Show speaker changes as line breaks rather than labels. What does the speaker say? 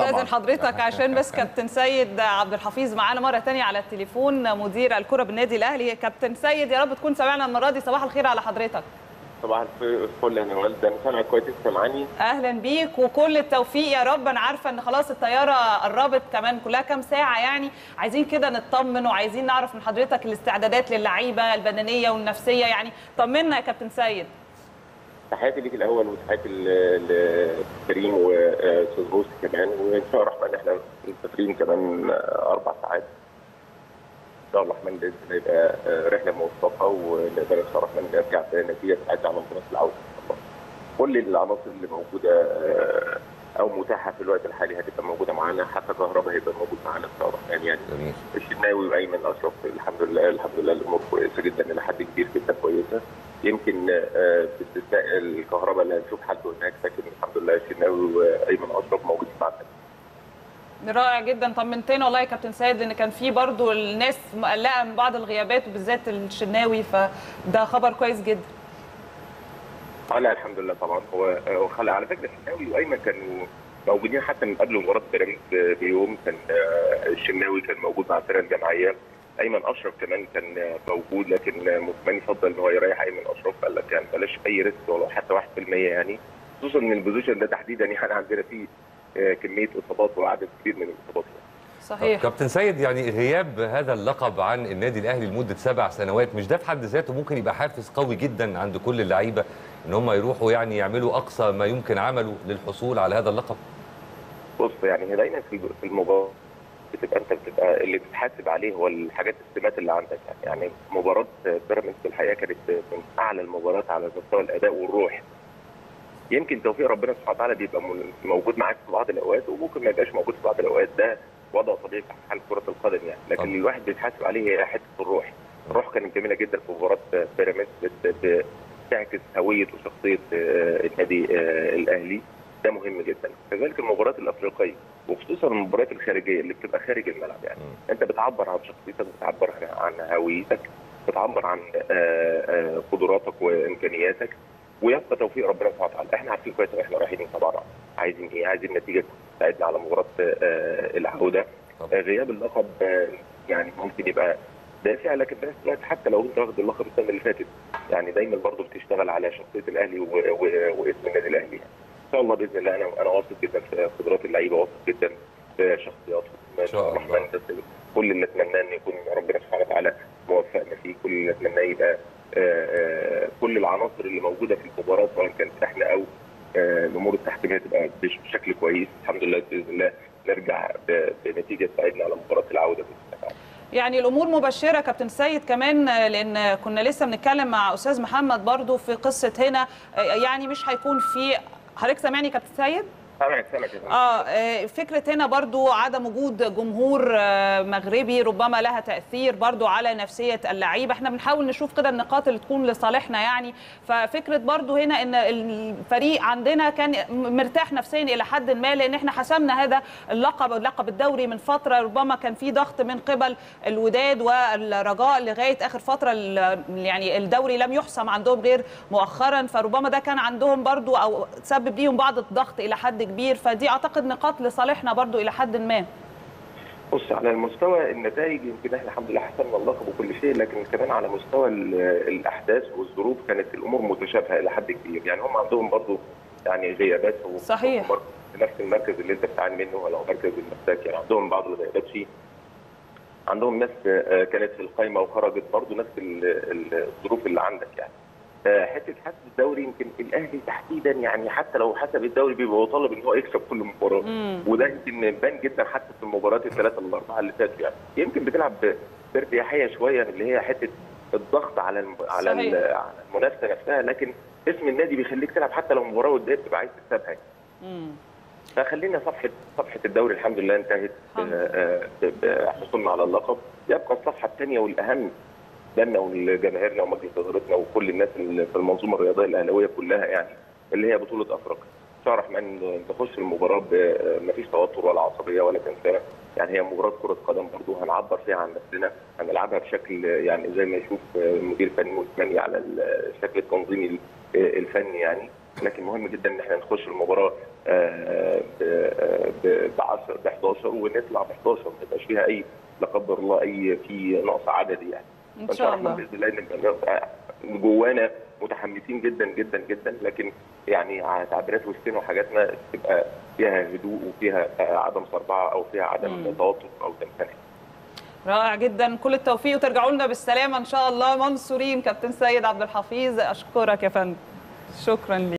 استاذن حضرتك عشان بس كابتن سيد عبد الحفيظ معانا مره ثانيه على التليفون مدير الكره بالنادي الاهلي كابتن سيد يا رب تكون سمعنا المره دي صباح الخير على حضرتك
صباح الفل يا نوال ده انا سامعك كويس سامعاني
اهلا بيك وكل التوفيق يا رب انا عارفه ان خلاص الطياره قربت كمان كلها كام ساعه يعني عايزين كده نطمن وعايزين نعرف من حضرتك الاستعدادات للعيبه البدنيه والنفسيه يعني طمنا يا كابتن سيد
تحياتي ليك الاول وتحياتي لكريم واستاذ بوسي كمان وان شاء الله الرحمن احنا مسافرين كمان اربع ساعات ان شاء الله الرحمن باذن الله يبقى رحله موفقه ونقدر ان شاء الله الرحمن نرجع بنتيجه ساعتها على منطقه العوده كل العناصر اللي موجوده او متاحه في الوقت الحالي هتبقى موجوده معانا حتى كهرباء هيبقى موجود معانا ان شاء الله الرحمن يعني
جميل
الشناوي وايمن اشرف الحمد لله الحمد لله الامور كويسه جدا الى حد كبير جدا كويسه يمكن باستثناء الكهرباء اللي هنشوف حالته هناك لكن الحمد لله الشناوي وايمن اشرف موجودين معانا
رائع جدا طمنتنا والله يا كابتن سيد ان كان في برضو الناس مقلقه من بعض الغيابات وبالذات الشناوي فده خبر كويس جدا
اه لا الحمد لله طبعا هو هو على فكره الشناوي وايمن كانوا موجودين حتى من قبل مباراه بيراميدز بيوم كان الشناوي كان موجود مع الفرقه الجماعيه ايمن اشرف كمان كان موجود لكن موسيماني فضل ان هو يريح ايمن اشرف قال لك يعني بلاش اي ريسك ولو حتى 1% يعني خصوصا ان البوزيشن ده تحديدا يعني عندنا فيه كميه اصابات وعدد كبير من الاصابات يعني.
صحيح
كابتن سيد يعني غياب هذا اللقب عن النادي الاهلي لمده سبع سنوات مش ده في حد ذاته ممكن يبقى حافز قوي جدا عند كل اللعيبه ان هم يروحوا يعني يعملوا اقصى ما يمكن عمله للحصول على هذا اللقب
بص يعني هي دايما في المباراه بتبقى انت بتبقى اللي بتحاسب عليه هو الحاجات السمات اللي عندك يعني, يعني مباراه بيراميدز الحقيقه كانت من اعلى المباريات على مستوى الاداء والروح يمكن توفيق ربنا سبحانه وتعالى بيبقى موجود معاك في بعض الاوقات وممكن ما يبقاش موجود في بعض الاوقات ده وضع طبيعي في حال كره القدم يعني لكن طبعا. الواحد بيتحاسب عليه هي حته الروح الروح كانت جميله جدا في مباراه بيراميدز بتعكس هويه وشخصيه النادي الاهلي ده مهم جدا كذلك المباريات الافريقيه وخصوصا المباريات الخارجيه اللي بتبقى خارج الملعب يعني م. انت بتعبر عن شخصيتك بتعبر عن هويتك بتعبر عن قدراتك وامكانياتك ويبقى توفيق ربنا سبحانه وتعالى احنا عارفين كويس احنا رايحين طبعا عايزين ايه عايزين نتيجه تساعدنا على مباراه العوده غياب اللقب يعني ممكن يبقى دافع لكن في نفس الوقت حتى لو انت واخد اللقب السنه اللي فاتت يعني دايما برضه بتشتغل على شخصيه الاهلي واسم النادي الاهلي يعني. ان شاء الله باذن الله انا انا واثق جدا في قدرات اللعيبه واثق جدا في شخصياتهم
ان شاء الله
كل اللي اتمناه ان يكون ربنا سبحانه وتعالى موفقنا فيه كل اللي اتمناه يبقى آآ آآ كل العناصر اللي موجوده في المباراه سواء كانت احنا او الامور التحكيميه تبقى بشكل كويس الحمد لله باذن الله نرجع بنتيجه تساعدنا على مباراه العوده باذن الله
يعني الامور مبشره كابتن سيد كمان لان كنا لسه بنتكلم مع استاذ محمد برضو في قصه هنا يعني مش هيكون في حضرتك سامعني كابتن سيد؟
سامعك سامعك
اه فكره هنا برضو عدم وجود جمهور مغربي ربما لها تاثير برضو على نفسيه اللعيبه احنا بنحاول نشوف كده النقاط اللي تكون لصالحنا يعني ففكره برضو هنا ان الفريق عندنا كان مرتاح نفسيا الى حد ما لان احنا حسمنا هذا اللقب اللقب الدوري من فتره ربما كان في ضغط من قبل الوداد والرجاء لغايه اخر فتره يعني الدوري لم يحسم عندهم غير مؤخرا فربما ده كان عندهم برضو او سبب ليهم بعض الضغط الى حد كبير فدي اعتقد نقاط لصالحنا برضو الى حد ما
بص على المستوى النتائج يمكن احنا الحمد لله حسمنا اللقب وكل شيء لكن كمان على مستوى الاحداث والظروف كانت الامور متشابهه الى حد كبير يعني هم عندهم برضو يعني غيابات
صحيح
في نفس المركز اللي انت بتعاني منه ولا مركز المساك يعني عندهم بعض الغيابات فيه عندهم ناس كانت في القائمه وخرجت برضو نفس الظروف اللي عندك يعني حته حسب الدوري يمكن الاهلي تحديدا يعني حتى لو حسب الدوري بيبقى هو طالب ان هو يكسب كل مباراه وده يمكن بان جدا حتى في المباريات الثلاثه ولا الاربعه اللي فاتوا يعني يمكن بتلعب بارتياحيه شويه اللي هي حته الضغط على الم... على المنافسه نفسها لكن اسم النادي بيخليك تلعب حتى لو مباراه قدام تبقى عايز تكسبها فخلينا صفحه صفحه الدوري الحمد لله انتهت بحصولنا على اللقب يبقى الصفحه الثانيه والاهم لنا ولجماهيرنا ومجلس ادارتنا وكل الناس اللي في المنظومه الرياضيه الاهلاويه كلها يعني اللي هي بطوله افريقيا. ان شاء الله الرحمن تخش المباراه ما فيش توتر ولا عصبيه ولا تنسانه يعني هي مباراه كره قدم برضه هنعبر فيها عن نفسنا هنلعبها بشكل يعني زي ما يشوف مدير فني موسيماني على الشكل التنظيمي الفني يعني لكن مهم جدا ان احنا نخش المباراه آه، ب- ب- ب 10 ب 11 ونطلع ب 11 ما يبقاش فيها اي لا قدر الله اي في نقص عددي يعني
ان
فإن
شاء الله
باذن الله نبقى نبقى جوانا متحمسين جدا جدا جدا لكن يعني على تعبيرات وسطنا وحاجاتنا تبقى فيها هدوء وفيها آه، عدم صربعه او فيها عدم
مم.
توتر او تنفيذ
رائع جدا كل التوفيق وترجعوا لنا بالسلامه ان شاء الله منصورين كابتن سيد عبد الحفيظ اشكرك يا فندم شكرا لك